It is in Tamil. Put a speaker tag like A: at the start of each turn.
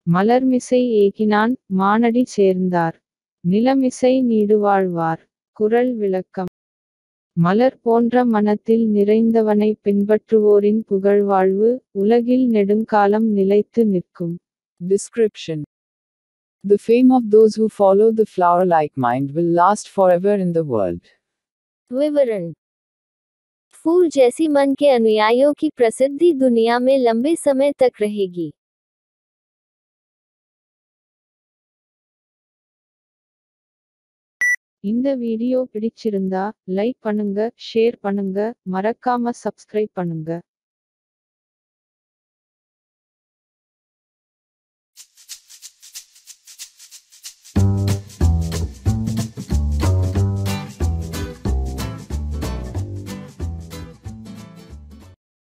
A: மலர்மிசை ஏகினான் மானடி சேர்ந்தார் நிலமிசை நீடுவாழ்வார் குறள் விளக்கம் மலர் போன்ற மனத்தில் நிறைந்தவனை பின்பற்றுவோரின் புகழ்வாழ்வு உலகில் நெடுங்காலம் நிலைத்து நிற்கும்
B: Description The fame of those who follow the flower like mind will last forever in the world.
C: विवरण फूल जैसी मन के अनुयायियों की प्रसिद्धि दुनिया में लंबे समय तक रहेगी
A: இந்த வீடியோ பிடிச்சிருந்தா லைக் பண்ணுங்க ஷேர் பண்ணுங்க மறக்காம சப்ஸ்கிரைப் பண்ணுங்க